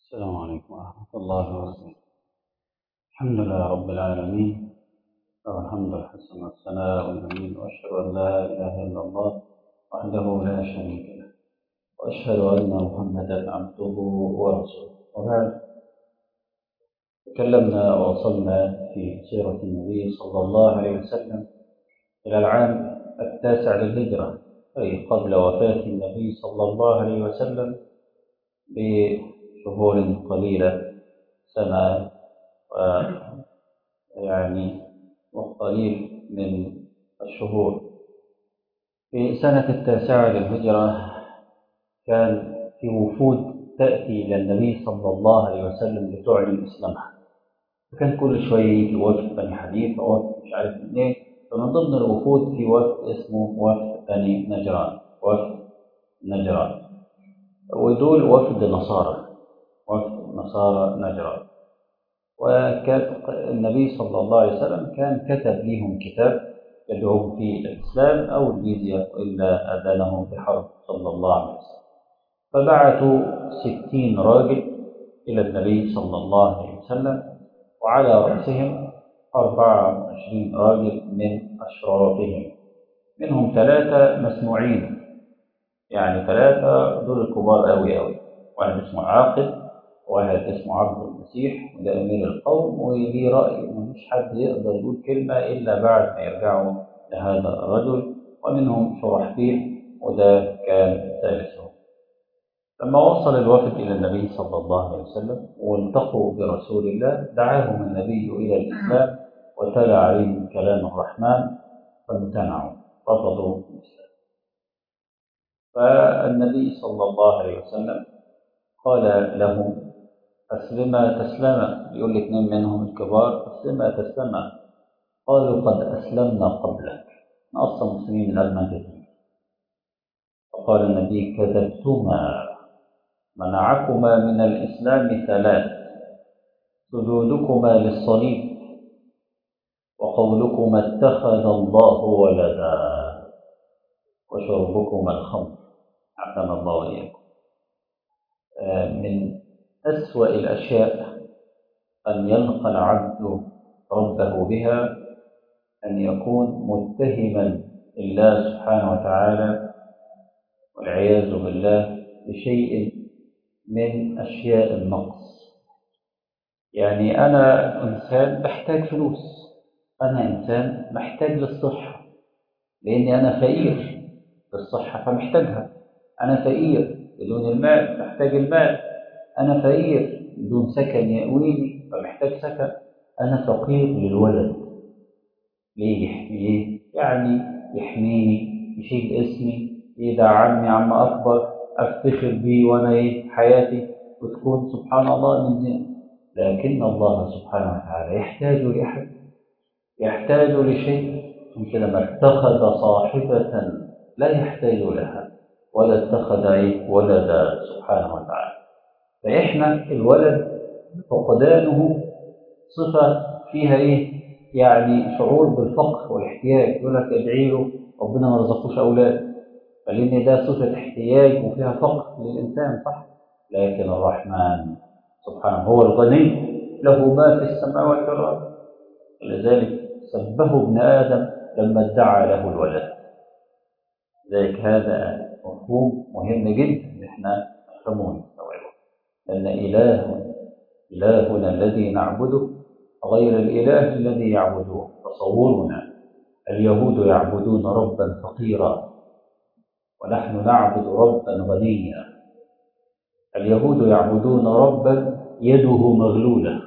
السلام عليكم ورحمة الله وبركاته الحمد لله رب العالمين له الحمد الحسن والثناء والأمين وأشهد أن لا إله إلا الله وحده لا شريك له وأشهد أن محمدا عبده ورسوله وبعد تكلمنا ووصلنا في سيرة النبي صلى الله عليه وسلم إلى العام التاسع للهجرة أي قبل وفاة النبي صلى الله عليه وسلم بشهور قليلة سنة يعني وقليل من الشهور في سنة التاسعة للهجرة كان في وفود تأتي إلى النبي صلى الله عليه وسلم لتعلن إسلامها فكان كل شوية وفد بني حديث وفد مش عارف منين فمن ضمن الوفود في وفد اسمه وفد بني نجران وفد نجران ودول وفد نصارى وفد نصارى نجران وكان النبي صلى الله عليه وسلم كان كتب لهم كتاب يدعوهم فيه إلى الإسلام أو الجزية إلا أذانهم بحرب صلى الله عليه وسلم فبعثوا ستين راجل إلى النبي صلى الله عليه وسلم وعلى رأسهم أربعة وعشرين راجل من أشرافهم منهم ثلاثة مسموعين يعني ثلاثة دول الكبار أوي أوي واحد اسمه عاقل واحد اسمه عبد المسيح وده أمير القوم وليه رأي ومفيش حد يقدر يقول كلمة إلا بعد ما يرجعوا لهذا الرجل ومنهم شرحبيل وده كان ثالثهم لما وصل الوفد إلى النبي صلى الله عليه وسلم والتقوا برسول الله دعاهم النبي إلى الإسلام وتلا عليهم كلام الرحمن فامتنعوا رفضوا الإسلام فالنبي صلى الله عليه وسلم قال لهم أسلما تسلما يقول اثنين منهم الكبار أسلما تسلما قالوا قد أسلمنا قبلك أصلا مسلمين من المنزل فقال النبي كذبتما منعكما من الإسلام ثلاث سجودكما للصليب وقولكما اتخذ الله ولدا وشربكما الخمر عافانا الله وإياكم من أسوأ الأشياء أن يلقى العبد ربه بها أن يكون متهما الله سبحانه وتعالى والعياذ بالله بشيء من أشياء النقص يعني أنا إنسان بحتاج فلوس أنا إنسان محتاج للصحة لأني أنا فقير للصحة فمحتاجها أنا فقير بدون المال محتاج المال أنا فقير بدون سكن يأويني فمحتاج سكن أنا فقير للولد ليه يحميه يعني يحميني يشيل اسمي يدعمني عم أكبر أفتخر بيه وأنا إيه حياتي وتكون سبحان الله من زين لكن الله سبحانه وتعالى يحتاج لأحد يحتاج لشيء يمكن لما اتخذ صاحبة لا يحتاج لها ولا اتخذ إيه ولدا سبحانه وتعالى فإحنا الولد فقدانه صفة فيها إيه يعني شعور بالفقر والاحتياج يقول لك ادعي له ربنا ما رزقوش أولاد فلأن ده صفة احتياج وفيها فقر للإنسان صح لكن الرحمن سبحانه هو الغني له ما في السماوات والأرض لذلك سبه ابن آدم لما ادعى له الولد لذلك هذا مفهوم مهم جدا ان احنا نفهمه ونستوعبه لأن إله إلهنا الذي نعبده غير الإله الذي يعبدوه تصورنا اليهود يعبدون ربا فقيرا ونحن نعبد ربا غنيا اليهود يعبدون ربا يده مغلولة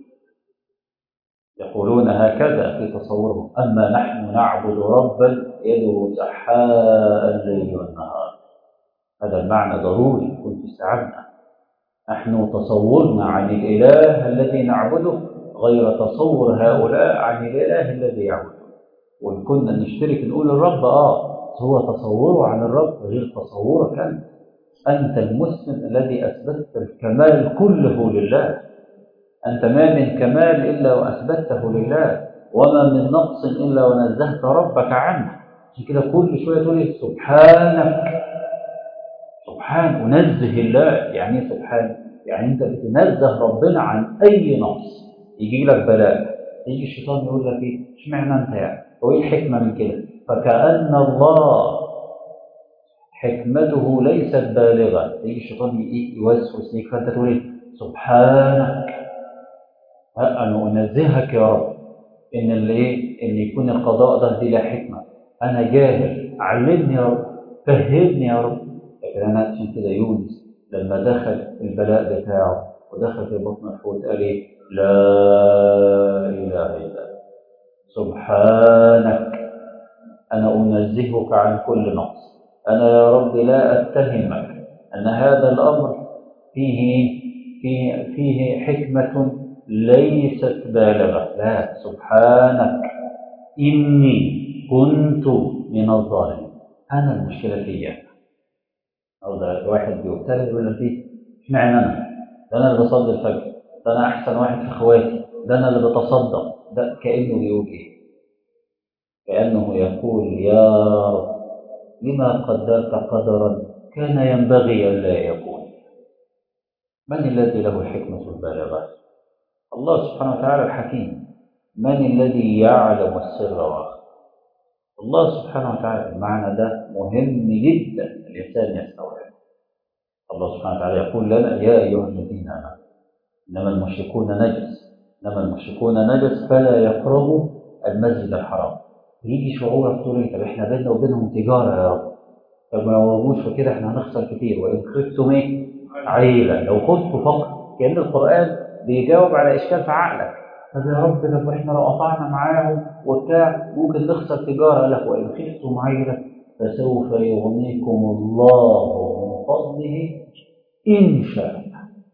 يقولون هكذا في تصورهم أما نحن نعبد ربا يده سحاء الليل والنهار هذا المعنى ضروري يكون في استيعابنا نحن تصورنا عن الإله الذي نعبده غير تصور هؤلاء عن الإله الذي يعبده وإن كنا نشترك نقول الرب آه هو تصوره عن الرب غير تصورك أنت أنت المسلم الذي أثبتت الكمال كله لله أنت ما من كمال إلا وأثبته لله وما من نقص إلا ونزهت ربك عنه عشان كده كل شوية تقول سبحانك سبحان أنزه الله يعني سبحان يعني انت بتنزه ربنا عن اي نقص يجي لك بلاء يجي الشيطان يقول لك ايه اشمعنى انت يعني هو ايه الحكمه من كده فكأن الله حكمته ليست بالغه يجي الشيطان ايه يوسوس ليك فانت تقول ايه سبحانك انا انزهك يا رب ان اللي ايه ان يكون القضاء ده دي لا حكمه انا جاهل علمني يا رب فهمني يا رب لكن انا عشان كده يونس لما دخل البلاء بتاعه ودخل في بطن الحوت قال ايه لا اله الا انت سبحانك انا انزهك عن كل نقص انا يا رب لا اتهمك ان هذا الامر فيه فيه فيه حكمه ليست بالغه لا سبحانك اني كنت من الظالمين انا المشكله فيا او ده واحد بيبتلى يقول لك ايه اشمعنى انا ده انا اللي بصلي الفجر ده انا احسن واحد في اخواتي ده انا اللي بتصدق ده كانه بيقول ايه كانه يقول يا رب لما قدرت قدرا كان ينبغي الا يكون من الذي له الحكمه البالغه الله سبحانه وتعالى الحكيم من الذي يعلم السر واخفى الله سبحانه وتعالى المعنى ده مهم جدا الانسان يستوعبه الله سبحانه وتعالى يقول لنا يا ايها الذين امنوا انما المشركون نجس انما المشركون نجس فلا يقربوا المسجد الحرام يجي شعورك تقول إيه؟ طب احنا بيننا وبينهم تجاره يا رب طب ما يوموش في كده احنا هنخسر كتير وان خفتم ايه؟ عيله لو خفتوا فقط كان القران بيجاوب على اشكال في عقلك طب يا رب طب احنا لو قطعنا معاهم وبتاع ممكن نخسر تجاره لا وان خفتم عيله فسوف يغنيكم الله من فضله ان شاء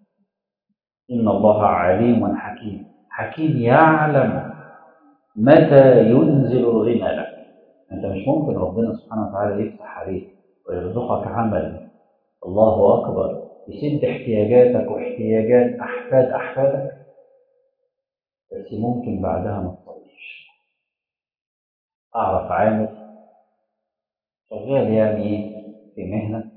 إن الله عليم حكيم حكيم يعلم متى ينزل الغنى لك أنت مش ممكن ربنا سبحانه وتعالى يفتح عليك ويرزقك عمل الله أكبر يسد احتياجاتك واحتياجات أحفاد أحفادك بس ممكن بعدها ما تصليش أعرف عامل شغال يعني إيه في مهنة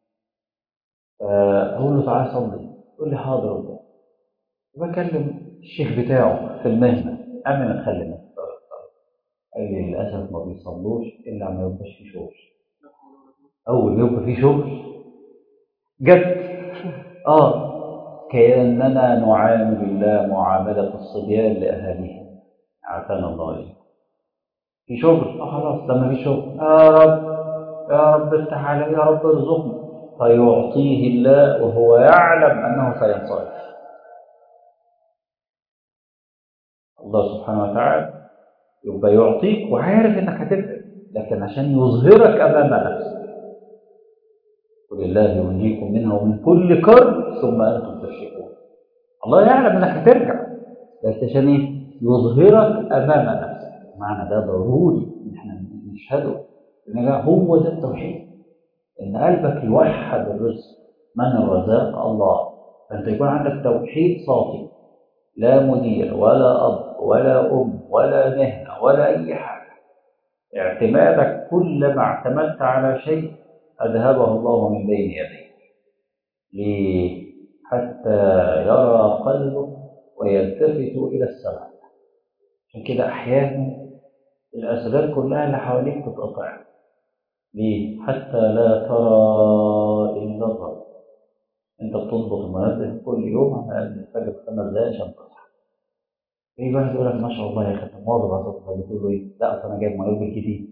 فأقول له تعالى صلي يقول لي حاضر والله بكلم الشيخ بتاعه في المهنة قبل ما نخلي الناس قال لي للأسف ما بيصلوش إلا ما يبقاش في شغل أول ما يبقى في شغل جت آه كأننا نعامل الله معاملة الصبيان لأهاليهم عافانا الله عليهم في شغل آه خلاص لما في شغل يا رب يا رب افتح علي يا رب ارزقني فيعطيه الله وهو يعلم أنه سينصرف الله سبحانه وتعالى يبقى يعطيك وعارف انك هتبقى لكن عشان يظهرك امام نفسك قل الله ينجيكم منها ومن كل كرب ثم انتم تشركون الله يعلم انك هترجع بس عشان ايه يظهرك امام نفسك معنى ده ضروري ان احنا نشهده ان ده هو ده التوحيد ان قلبك يوحد الرزق من الرزاق الله فانت يكون عندك توحيد صافي لا مدير ولا أب ولا أم ولا مهنة ولا أي حاجة اعتمادك كلما اعتمدت على شيء أذهبه الله من بين يديك ليه؟ حتى يرى قلبك ويلتفت إلى السماء عشان كده أحيانا الأسباب كلها اللي حواليك تتقطع ليه؟ حتى لا ترى إلا الرب انت بتضبط المنبه كل يوم على الاقل الفجر خمس دقايق عشان تصحى. ايه واحد يقول لك ما شاء الله يا اخي انت مواظب على صوتك بتقول له ايه؟ لا اصل انا جايب منبه جديد.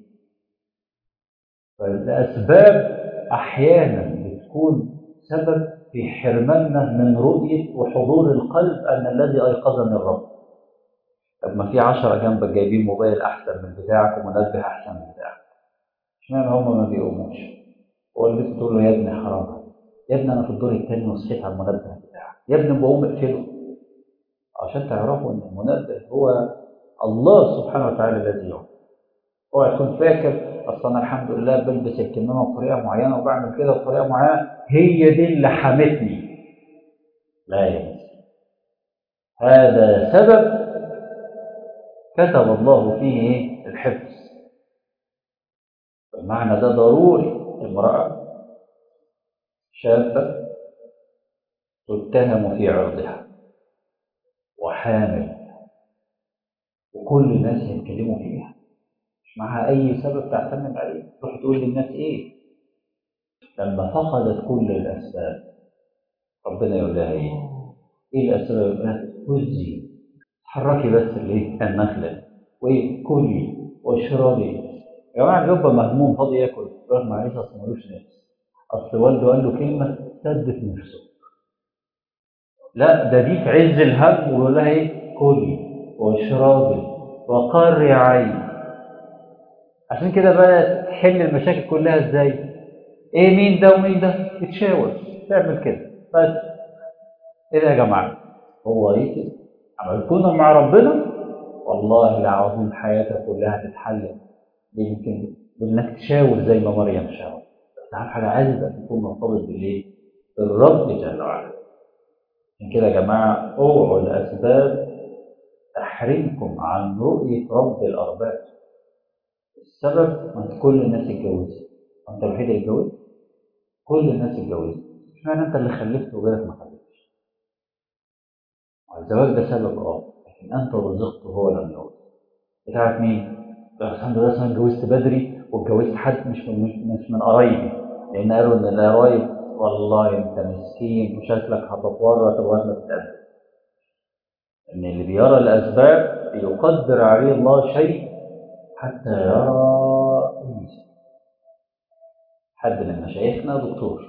فالاسباب احيانا بتكون سبب في حرماننا من رؤيه وحضور القلب ان الذي ايقظني الرب. طب ما في 10 جنبك جايبين موبايل احسن من بتاعك ومنبه احسن من بتاعك. اشمعنى هم ما بيقوموش؟ هو البنت تقول له يا ابني حرام يا ابني انا في الدور الثاني وصحيت على المنبه بتاعك يا ابني بقوم اقفله عشان تعرفوا ان المنبه هو الله سبحانه وتعالى الذي يعطي اوعى تكون فاكر اصل انا الحمد لله بلبس الكمامه بطريقه معينه وبعمل كده بطريقه معينه هي دي اللي حمتني لا يا مسلم هذا سبب كتب الله فيه الحفظ المعنى ده ضروري امرأة شابة تتهم في عرضها وحامل وكل الناس هيتكلموا فيها مش معها أي سبب تعتمد عليه تروح تقول للناس إيه لما فقدت كل الأسباب ربنا يقول لها إيه إيه الأسباب يقول لها هزي تحركي بس الإيه النخلة وإيه كلي واشربي يا جماعة بيبقى مهموم فاضي ياكل يقول معلش أصل ملوش نفس أصل والده قال له كلمة سدت نفسه لا ده دي في عز الهم ويقول لها إيه كلي واشربي وقري عين عشان كده بقى تحل المشاكل كلها ازاي ايه مين ده ومين ده تتشاور تعمل كده بس ايه ده يا جماعه هو ايه كده عملتونا مع ربنا والله العظيم حياتك كلها تتحل يمكن بانك تشاور زي ما مريم شاور بس اهم حاجه عايز تكون مرتبط بالايه بالرب جل وعلا عشان كده يا جماعه اوعوا الاسباب تحرمكم عن رؤيه رب الارباب السبب ان كل الناس اتجوزت انت الوحيد اللي اتجوزت كل الناس اتجوزت اشمعنى انت اللي خلفت وغيرك ما خلفش الزواج ده سبب اه لكن انت رزقت هو لم يرزق بتاعت مين؟ الحمد لله انا اتجوزت بدري واتجوزت حد مش من مش من قرايبي لان قالوا ان القرايب والله انت مسكين وشكلك هتتورط لغايه ما تتقدم ان اللي بيرى الاسباب يقدر عليه الله شيء حتى يرى المثل حد من مشايخنا دكتور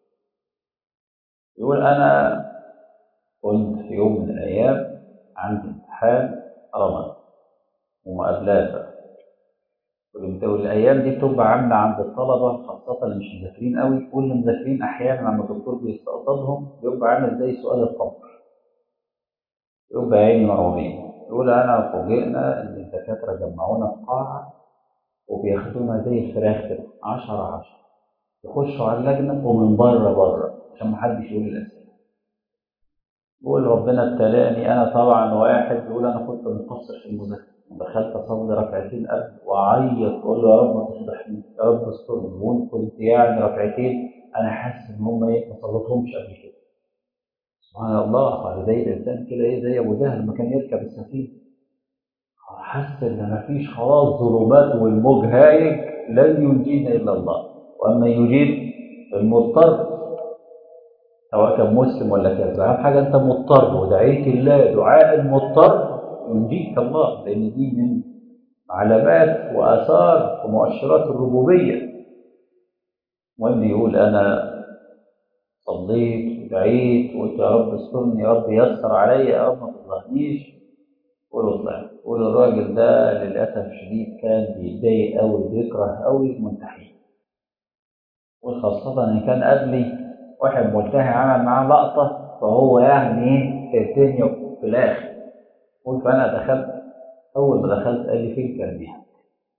يقول أنا كنت في يوم من الأيام عندي امتحان رمض ومقابلات والأيام دي بتبقى عاملة عند الطلبة خاصة اللي مش مذاكرين قوي واللي مذاكرين أحيانا لما الدكتور بيستقصدهم بيبقى عامل زي سؤال القمر يبقى عيني مرعوبين يقول أنا فوجئنا إن الدكاترة جمعونا في قاعة وبياخدونا زي الفراخ كده 10 10 يخشوا على اللجنة ومن بره بره عشان محدش يقول الأسئلة يقول ربنا ابتلاني أنا طبعا واحد يقول أنا كنت مقصر في المذاكرة دخلت أصلي ركعتين قبل وأعيط أقول له يا رب ما تصلحني يا رب استرني وأنت كنت يعني ركعتين أنا حاسس إن هم إيه ما صليتهمش قبل كده سبحان الله زي الإنسان كده إيه زي أبو جهل لما كان يركب السفينة حس إن مفيش خلاص ظلمات والموج هايج لن ينجينا إلا الله وأما يجيب المضطر سواء كان مسلم ولا كافر أهم حاجة أنت مضطر ودعيت الله دعاء المضطر ينجيك الله لأن دي من علامات وآثار ومؤشرات الربوبية المهم يقول أنا صليت ودعيت وقلت يا رب استرني يا رب يسر عليا يا رب ما تظلمنيش قولوا طلع قولوا الراجل ده للأسف الشديد كان بيتضايق أوي بيكره أوي المنتحين وخاصة إن كان قبلي واحد ملتحي عمل معاه لقطة فهو يعني إيه الدنيا في الآخر قلت فأنا دخلت أول ما دخلت قال لي فين كان بيها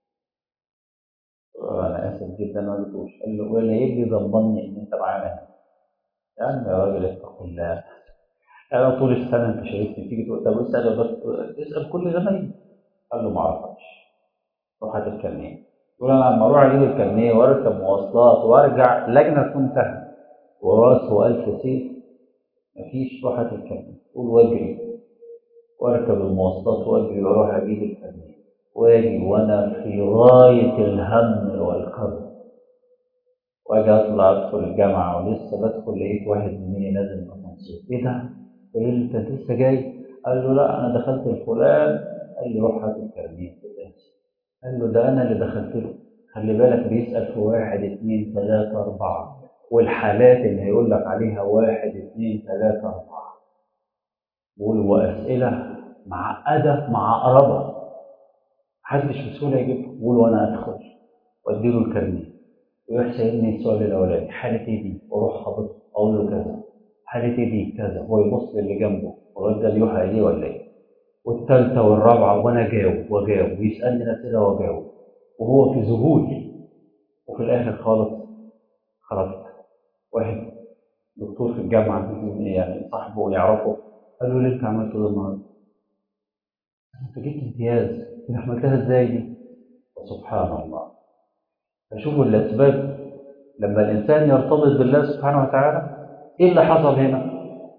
أنا آسف جدا ما قلتوش قال له ولا يجي ضمني إن أنت معانا هنا يا عم يا راجل اتق الله أنا طول السنة أنت شايفني تيجي تقول طب اسأل بس اسأل كل زمايلي قال له ما أعرفش روح هات الكارنيه يقول أنا لما أروح أجيب الكارنيه وأركب مواصلات وأرجع لجنة تكون انتهت وراسه ألف سيف مفيش روح هات الكارنيه قول واجري وأركب المواصلات وأجري وأروح أجيب الكارنيه واجي وأنا في غاية الهم والكرب واجي اطلع ادخل الجامعه ولسه بدخل لقيت واحد مني نازل من الاسانسير ايه ده؟ قال لي انت لسه جاي؟ قال له لا انا دخلت الفلان قال لي روح هات الكارنيه قال له ده انا اللي دخلت له خلي بالك بيسال في واحد اثنين ثلاثه اربعه والحالات اللي هيقول لك عليها واحد اثنين ثلاثه اربعه بقول واسئله معقده معقربه محدش بسهوله يجيبها بقول وانا ادخل واديله الكارنيه ويروح سايبني السؤال الاولاني حالة ايه دي؟ واروح حاطط اقول له كذا حالة ايه دي؟ كذا هو يبص للي جنبه الواد ده بيوحى ايديه ولا ايه؟ والثالثة والرابعة وانا اجاوب واجاوب ويسألني اسئلة واجاوب وهو في ذهول وفي الاخر خالص خرجت واحد دكتور في الجامعة يعني صاحبه يعرفه قال له ليه انت عملت ده النهارده؟ انت جبت امتياز انت عملتها ازاي دي؟ سبحان الله فشوفوا الأسباب لما الإنسان يرتبط بالله سبحانه وتعالى إيه اللي حصل هنا؟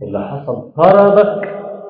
اللي حصل طردك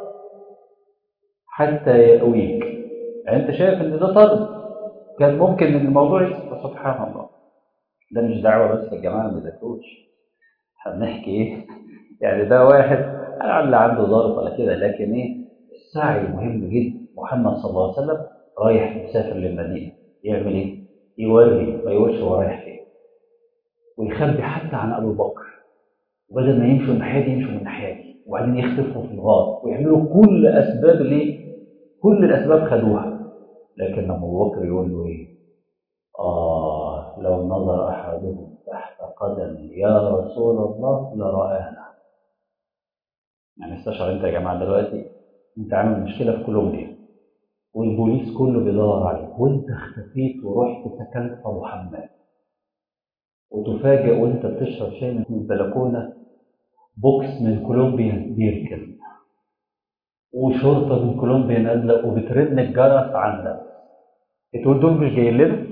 حتى يأويك يعني انت شايف ان ده طرد كان ممكن ان الموضوع يبقى سبحان الله ده مش دعوه بس يا جماعه ما بيذاكروش هنحكي ايه يعني ده واحد لعل عنده ظرف ولا كده لكن ايه السعي مهم جدا محمد صلى الله عليه وسلم رايح مسافر للمدينه يعمل ايه؟ يوري ما يقولش هو رايح فين ويخبي حتى عن ابو بكر وبدل ما يمشوا الناحيه دي يمشوا من الناحيه دي وبعدين يختفوا في الغار ويعملوا كل اسباب ليه؟ كل الاسباب خدوها لكن ابو بكر يقول له ايه؟ اه لو نظر احدهم تحت قدم يا رسول الله لرآنا يعني استشعر انت يا جماعه دلوقتي انت عامل مشكله في كولومبيا والبوليس كله بيدور عليك وانت اختفيت ورحت سكنت في محمد وتفاجئ وانت بتشرب شاي من البلكونه بوكس من كولومبيا بيركن وشرطه من كولومبيا نازله وبترن الجرس عندك تقول دول مش جايين لنا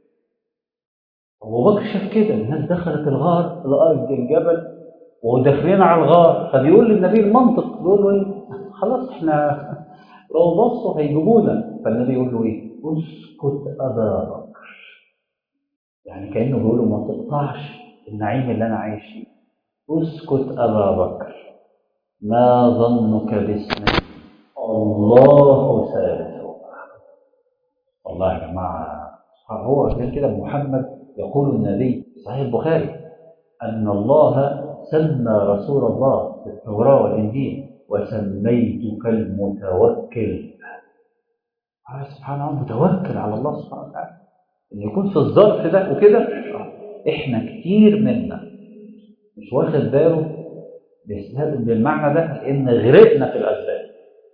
ابو بكر شاف كده الناس دخلت الغار لقى الجبل وداخلين على الغار فبيقول للنبي المنطق بيقول له ايه خلاص احنا لو بصوا هيجيبونا فالنبي يقول له ايه اسكت ابا بكر يعني كانه بيقول له ما تقطعش النعيم اللي انا عايش فيه اسكت ابا بكر ما ظنك باثنين الله ثالثهما والله يا جماعه هو غير كده محمد يقول النبي صحيح البخاري ان الله سمى رسول الله في التوراه والانجيل وسميتك المتوكل قال سبحانه وتعالى متوكل على الله سبحانه وتعالى ان يكون في الظرف ده وكده احنا كتير منا مش واخد باله بالمعنى ده ان غرقنا في الاسباب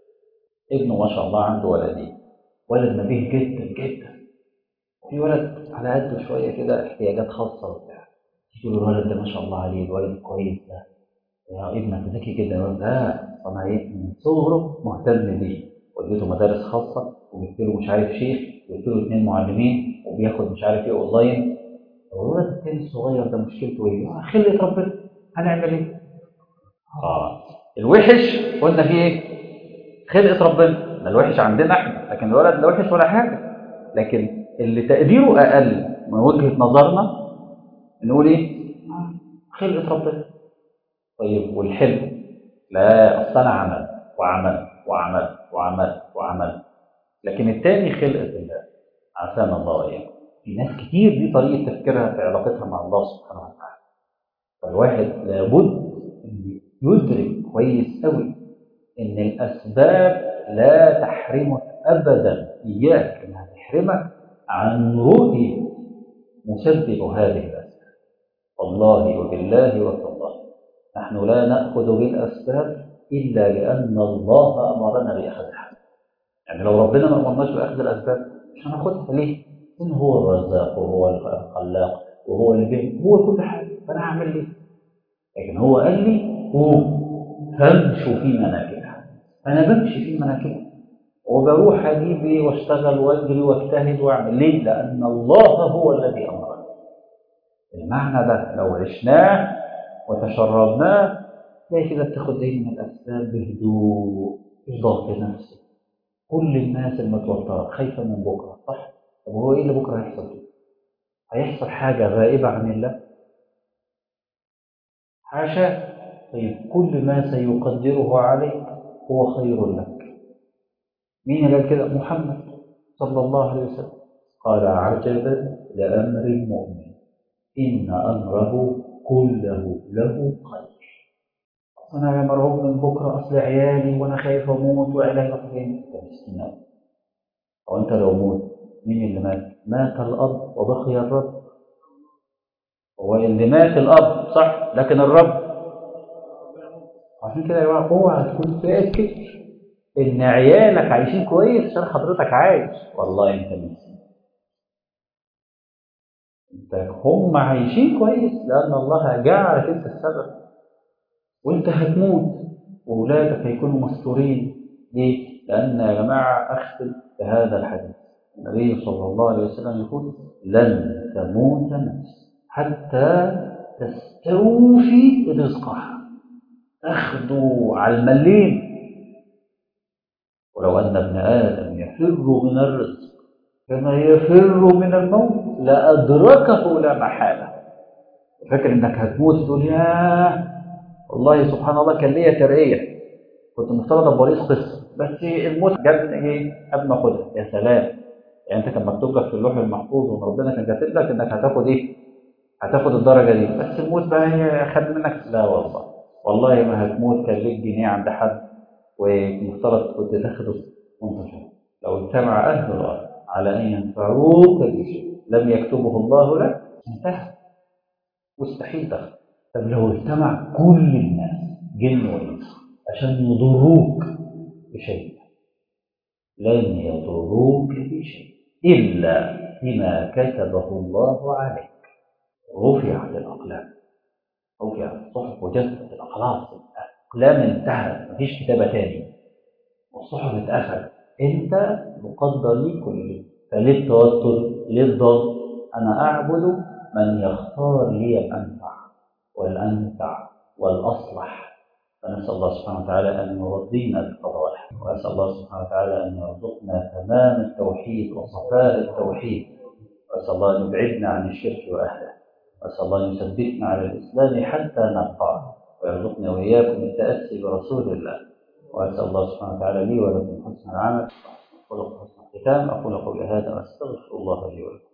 ابنه ما شاء الله عنده ولدين ولد نبيه جدا جدا في ولد على قده شويه كده احتياجات خاصه وبتاع تقول الولد ده ما شاء الله عليه الولد كويس ده يا ابنك ذكي جدا الولد ده انا ايه من صغره مهتم بيه وديته مدارس خاصه وجبت له مش عارف شيخ وجبت له اثنين معلمين وبياخد مش عارف ايه اونلاين الولد التاني الصغير ده مشكلته ايه؟ خلة ربنا هنعمل ايه؟ اه الوحش قلنا فيه ايه؟ خلقة ربنا ده الوحش عندنا احنا لكن الولد لا وحش ولا حاجه لكن اللي تقديره اقل من وجهه نظرنا نقول ايه؟ خلقة ربنا طيب والحلم لا اصل انا عمل وعمل وعمل وعمل وعمل لكن الثاني خلقة الله عافانا الله واياكم في ناس كتير دي طريقه تفكيرها في علاقتها مع الله سبحانه وتعالى فالواحد لابد ان يدرك كويس قوي ان الاسباب لا تحرمك ابدا اياك انها تحرمك عن رؤيه مسبب هذه الاسباب والله وبالله وتالله نحن لا ناخذ بالاسباب الا لان الله امرنا باخذها يعني لو ربنا ما امرناش باخذ الاسباب مش هناخدها ليه؟ ان هو الرزاق وهو الخلاق وهو اللي بيه هو كل حاجه فانا هعمل ليه؟ لكن هو قال لي قوم فامشوا في مناكبها انا بمشي في مناكبها وبروح اجيب ايه واشتغل واجري واجتهد واعمل ليه؟ لان الله هو الذي امرني المعنى ده لو عشناه وتشربناه تلاقي كده بتاخد دايما الاسباب بهدوء مش ضغط نفسي كل الناس المتوتره خايفه من بكره صح؟ طب هو ايه اللي بكره هيحصل فيه؟ هيحصل حاجه غائبه عن الله؟ حاشا طيب كل ما سيقدره عليك هو خير لك مين اللي قال كده؟ محمد صلى الله عليه وسلم قال عجبا لامر المؤمن ان امره كله له خير انا مرعوب من بكره اصل عيالي وانا خايف اموت وعيالي يروحوا فين؟ مسكين قوي هو انت لو موت مين اللي مات؟ مات الاب وبقي الرب هو اللي مات الاب صح لكن الرب عشان كده يا جماعه اوعى تكون فاكر ان عيالك عايشين كويس عشان حضرتك عايش والله انت مسكين انت هم عايشين كويس لان الله جعلك انت السبب وانت هتموت واولادك هيكونوا مستورين ليه؟ لان يا جماعه اختم بهذا الحديث النبي صلى الله عليه وسلم يقول لن تموت نفس حتى تستوفي رزقها تاخده على المليم ولو أن ابن آدم يفر من الرزق كما يفر من الموت لأدركه لا محالة فاكر إنك هتموت تقول ياه والله سبحان الله كان ليا ترقية كنت مفترض أبقى رئيس قسم بس الموت جابني إيه قبل ما أخدها يا سلام يعني أنت كان مكتوب لك في اللوح المحفوظ وإن ربنا كان كاتب لك إنك هتاخد إيه؟ هتاخد الدرجة دي بس الموت بقى هي خد منك لا والله والله ما هتموت كان ليك جنيه عند حد ومفترض كنت تاخده وانت شايف لو اجتمع أهل الأرض على أن ينفعوك بشيء لم يكتبه الله لك انتهى مستحيل تاخده طب لو اجتمع كل الناس جن وإنس عشان يضروك بشيء لن يضروك بشيء إلا بما كتبه الله عليك رفعت الأقلام رفعت الصحف وجفت الأخلاص الأقلام انتهت مفيش كتابة تاني والصحف اتقفلت انت مقدر لي كل فليه التوتر ليه الضغط انا اعبد من يختار لي الانفع والانفع والاصلح فنسال الله سبحانه وتعالى ان يرضينا بقضائه واسال الله سبحانه وتعالى ان يرزقنا تمام التوحيد وصفاء التوحيد واسال الله ان يبعدنا عن الشرك واهله واسال الله ان يثبتنا على الاسلام حتى نلقاه ويرزقنا واياكم التاسي برسول الله وأسأل الله سبحانه وتعالى لي ولكم حسن العمل ولكم حسن الختام أقول قولي هذا وأستغفر الله لي ولكم